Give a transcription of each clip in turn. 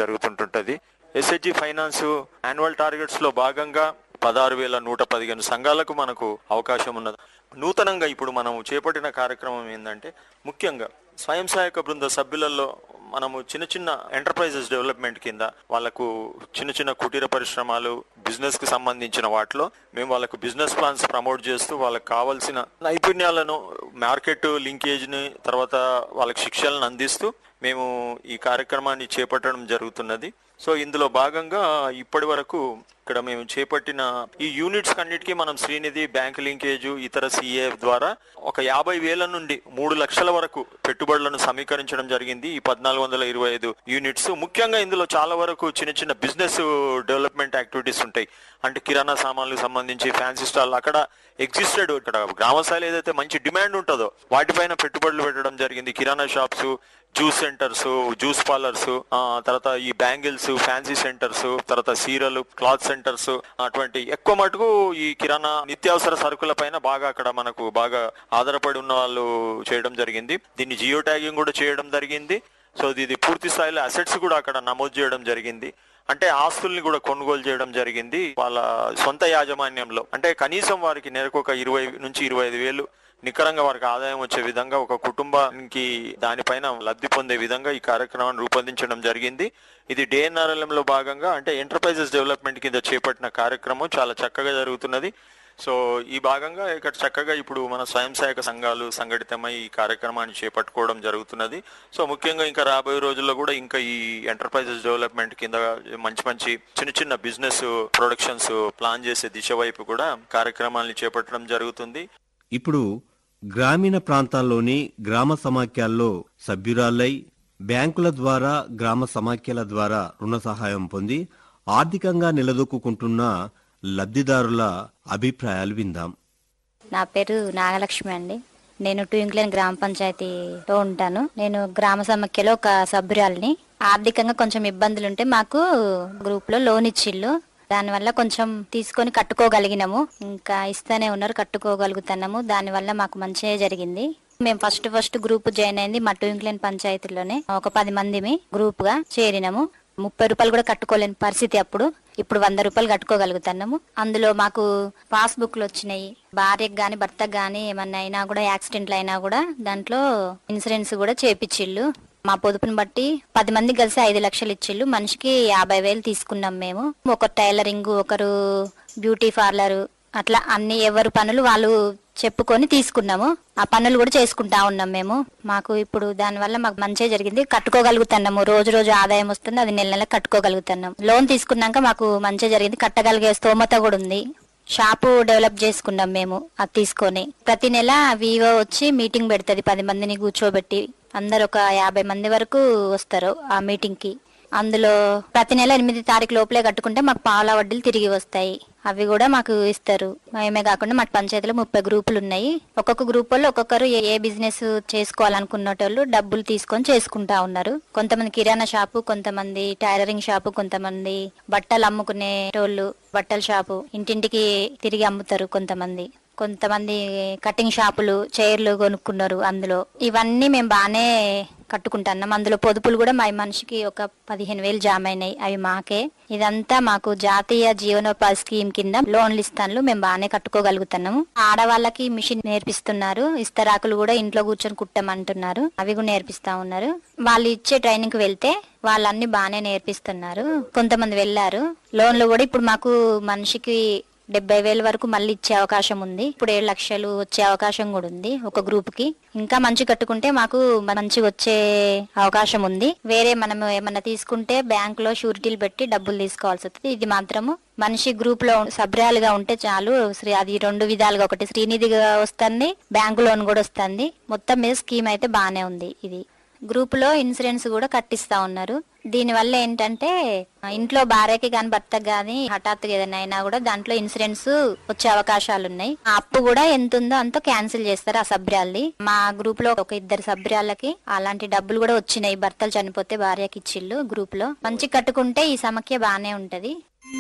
జరుగుతుంటుంటది S H G finance annual targets లో భాగంగా పదహారు వేల నూట పదిహేను సంఘాలకు మనకు అవకాశం ఉన్నది నూతనంగా ఇప్పుడు మనం చేపట్టిన కార్యక్రమం ఏంటంటే ముఖ్యంగా స్వయం సహాయక బృంద సభ్యులలో మనము చిన్న చిన్న ఎంటర్ప్రైజెస్ డెవలప్మెంట్ కింద వాళ్ళకు చిన్న చిన్న కుటీర పరిశ్రమలు బిజినెస్ కి సంబంధించిన వాటిలో మేము వాళ్ళకు బిజినెస్ ప్లాన్స్ ప్రమోట్ చేస్తూ వాళ్ళకి కావాల్సిన నైపుణ్యాలను మార్కెట్ లింకేజ్ ని తర్వాత వాళ్ళకి శిక్షలను అందిస్తూ మేము ఈ కార్యక్రమాన్ని చేపట్టడం జరుగుతున్నది సో ఇందులో భాగంగా ఇప్పటి వరకు ఇక్కడ మేము చేపట్టిన ఈ యూనిట్స్ అన్నిటికీ మనం శ్రీనిధి బ్యాంక్ లింకేజ్ ఇతర సిఏఎఫ్ ద్వారా ఒక యాభై వేల నుండి మూడు లక్షల వరకు పెట్టుబడులను సమీకరించడం జరిగింది ఈ పద్నాలుగు వందల ఇరవై ఐదు యూనిట్స్ ముఖ్యంగా ఇందులో చాలా వరకు చిన్న చిన్న బిజినెస్ డెవలప్మెంట్ యాక్టివిటీస్ ఉంటాయి అంటే కిరాణా సామాన్లకు సంబంధించి ఫ్యాన్సీ స్టాల్ అక్కడ ఎగ్జిస్టెడ్ ఇక్కడ గ్రామ స్థాయిలో ఏదైతే మంచి డిమాండ్ ఉంటుందో వాటిపైన పెట్టుబడులు పెట్టడం జరిగింది kirana shops juice centres juice parlours తర్వాత ఈ బ్యాంగిల్స్ ఫ్యాన్సీ సెంటర్స్ తర్వాత సీరలు క్లాత్ సెంటర్స్ అటువంటి ఎక్కువ మటుకు ఈ కిరాణా నిత్యావసర సరుకుల పైన బాగా అక్కడ మనకు బాగా ఆధారపడి ఉన్న వాళ్ళు చేయడం జరిగింది దీన్ని జియో ట్యాగింగ్ కూడా చేయడం జరిగింది సో ఇది పూర్తి స్థాయిలో అసెట్స్ కూడా అక్కడ నమోదు చేయడం జరిగింది అంటే ఆస్తుల్ని కూడా కొనుగోలు చేయడం జరిగింది వాళ్ళ సొంత యాజమాన్యంలో అంటే కనీసం వారికి నెలకు ఒక ఇరవై నుంచి ఇరవై ఐదు వేలు నికరంగా వారికి ఆదాయం వచ్చే విధంగా ఒక కుటుంబానికి దానిపైన లబ్ధి పొందే విధంగా ఈ కార్యక్రమాన్ని రూపొందించడం జరిగింది ఇది డిఎన్ఆర్ఎల్ఎం లో భాగంగా అంటే ఎంటర్ప్రైజెస్ డెవలప్మెంట్ కింద చేపట్టిన కార్యక్రమం చాలా చక్కగా జరుగుతున్నది సో ఈ భాగంగా ఇక్కడ చక్కగా ఇప్పుడు మన స్వయం సహాయక సంఘాలు సంఘటితమై ఈ కార్యక్రమాన్ని చేపట్టుకోవడం జరుగుతున్నది సో ముఖ్యంగా ఇంకా రాబోయే రోజుల్లో కూడా ఇంకా ఈ ఎంటర్ప్రైజెస్ డెవలప్మెంట్ కింద మంచి మంచి చిన్న చిన్న బిజినెస్ ప్రొడక్షన్స్ ప్లాన్ చేసే దిశ వైపు కూడా కార్యక్రమాలను చేపట్టడం జరుగుతుంది ఇప్పుడు గ్రామీణ ప్రాంతాల్లోని గ్రామ సమాఖ్యల్లో సభ్యురాలై బ్యాంకుల ద్వారా గ్రామ సమాఖ్యల ద్వారా రుణ సహాయం పొంది ఆర్థికంగా నిలదొక్కుంటున్న లబ్ధిదారుల అభిప్రాయాలు విందాం నా పేరు నాగలక్ష్మి అండి నేను ట్వింక్లైన్ గ్రామ పంచాయతీలో ఉంటాను నేను గ్రామ సమాఖ్యలో ఒక సభ్యురాలిని ఆర్థికంగా కొంచెం ఇబ్బందులు ఉంటే మాకు గ్రూప్ లో లోన్ ఇచ్చిళ్ళు దానివల్ల కొంచెం తీసుకొని కట్టుకోగలిగినాము ఇంకా ఇస్తూనే ఉన్నారు కట్టుకోగలుగుతున్నాము దానివల్ల మాకు మంచిగా జరిగింది మేము ఫస్ట్ ఫస్ట్ గ్రూప్ జాయిన్ అయింది మా ట్వింక్లైన్ పంచాయతీలోనే ఒక పది మందిమి గ్రూప్ గా చేరినాము ముప్పై రూపాయలు కూడా కట్టుకోలేని పరిస్థితి అప్పుడు ఇప్పుడు వంద రూపాయలు కట్టుకోగలుగుతున్నాము అందులో మాకు పాస్బుక్లు వచ్చినాయి భార్యకు గాని భర్తకు గాని ఏమన్నా అయినా కూడా యాక్సిడెంట్లు అయినా కూడా దాంట్లో ఇన్సూరెన్స్ కూడా చేపిచ్చిళ్ళు మా పొదుపుని బట్టి పది మంది కలిసి ఐదు లక్షలు ఇచ్చిళ్ళు మనిషికి యాభై వేలు తీసుకున్నాం మేము ఒకరు టైలరింగ్ ఒకరు బ్యూటీ పార్లర్ అట్లా అన్ని ఎవరి పనులు వాళ్ళు చెప్పుకొని తీసుకున్నాము ఆ పనులు కూడా చేసుకుంటా ఉన్నాం మేము మాకు ఇప్పుడు దానివల్ల మాకు మంచిగా జరిగింది కట్టుకోగలుగుతున్నాము రోజు రోజు ఆదాయం వస్తుంది అది నెల నెల కట్టుకోగలుగుతున్నాం లోన్ తీసుకున్నాక మాకు మంచిగా జరిగింది కట్టగలిగే స్తోమత కూడా ఉంది షాపు డెవలప్ చేసుకున్నాం మేము అది తీసుకొని ప్రతి నెల వివో వచ్చి మీటింగ్ పెడుతుంది పది మందిని కూర్చోబెట్టి అందరు ఒక యాభై మంది వరకు వస్తారు ఆ మీటింగ్ కి అందులో ప్రతి నెల ఎనిమిది తారీఖు లోపలే కట్టుకుంటే మాకు పాల వడ్డీలు తిరిగి వస్తాయి అవి కూడా మాకు ఇస్తారు మేమే కాకుండా మాకు పంచాయతీలో ముప్పై గ్రూపులు ఉన్నాయి ఒక్కొక్క గ్రూప్ వాళ్ళు ఒక్కొక్కరు ఏ ఏ బిజినెస్ చేసుకోవాలనుకున్నటోళ్ళు డబ్బులు తీసుకొని చేసుకుంటా ఉన్నారు కొంతమంది కిరాణా షాపు కొంతమంది టైలరింగ్ షాపు కొంతమంది బట్టలు అమ్ముకునేటోళ్ళు బట్టల షాపు ఇంటింటికి తిరిగి అమ్ముతారు కొంతమంది కొంతమంది కటింగ్ షాపులు చైర్లు కొనుక్కున్నారు అందులో ఇవన్నీ మేము బాగానే కట్టుకుంటున్నాం అందులో పొదుపులు కూడా మా మనిషికి ఒక పదిహేను వేలు జామ అయినాయి అవి మాకే ఇదంతా మాకు జాతీయ జీవనోపాధి స్కీమ్ కింద లోన్లు ఇస్తాను మేము బాగానే కట్టుకోగలుగుతున్నాము ఆడవాళ్ళకి మిషన్ నేర్పిస్తున్నారు ఇస్తరాకులు కూడా ఇంట్లో కూర్చొని కుట్టమంటున్నారు అవి కూడా నేర్పిస్తా ఉన్నారు వాళ్ళు ఇచ్చే ట్రైనింగ్ కి వెళ్తే వాళ్ళన్ని బాగానే నేర్పిస్తున్నారు కొంతమంది వెళ్ళారు లోన్లు కూడా ఇప్పుడు మాకు మనిషికి డెబ్బై వేల వరకు మళ్ళీ ఇచ్చే అవకాశం ఉంది ఇప్పుడు ఏడు లక్షలు వచ్చే అవకాశం కూడా ఉంది ఒక గ్రూప్ కి ఇంకా మంచి కట్టుకుంటే మాకు మంచి వచ్చే అవకాశం ఉంది వేరే మనం ఏమన్నా తీసుకుంటే బ్యాంక్ లో షూరిటీలు పెట్టి డబ్బులు తీసుకోవాల్సి వస్తుంది ఇది మాత్రము మనిషి గ్రూప్ లో సభ్యురాలుగా ఉంటే చాలు శ్రీ అది రెండు విధాలుగా ఒకటి శ్రీనిధిగా వస్తుంది బ్యాంకు లోన్ కూడా వస్తుంది మొత్తం మీద స్కీమ్ అయితే బాగానే ఉంది ఇది గ్రూప్ లో ఇన్సూరెన్స్ కూడా కట్టిస్తా ఉన్నారు దీని వల్ల ఏంటంటే ఇంట్లో భార్యకి కానీ భర్తకి కానీ హఠాత్తుగా ఏదైనా అయినా కూడా దాంట్లో ఇన్సూరెన్స్ వచ్చే అవకాశాలు ఉన్నాయి ఆ అప్పు కూడా ఎంత ఉందో అంత క్యాన్సిల్ చేస్తారు ఆ సభ్యురాల్ని మా గ్రూప్ లో ఒక ఇద్దరు సభ్యురాలకి అలాంటి డబ్బులు కూడా వచ్చినాయి భర్తలు చనిపోతే భార్యకి ఇచ్చిళ్ళు గ్రూప్ లో మంచి కట్టుకుంటే ఈ సమస్య బాగానే ఉంటది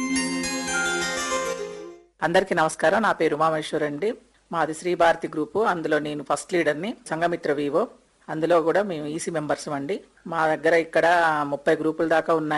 అందరికీ నమస్కారం నా పేరు ఉమామేశ్వర్ అండి మాది శ్రీ భారతి గ్రూపు అందులో నేను ఫస్ట్ లీడర్ని సంఘమిత్ర వివో అందులో కూడా మేము ఈసీ మెంబర్స్ అండి మా దగ్గర ఇక్కడ ముప్పై గ్రూపుల దాకా ఉన్నాయి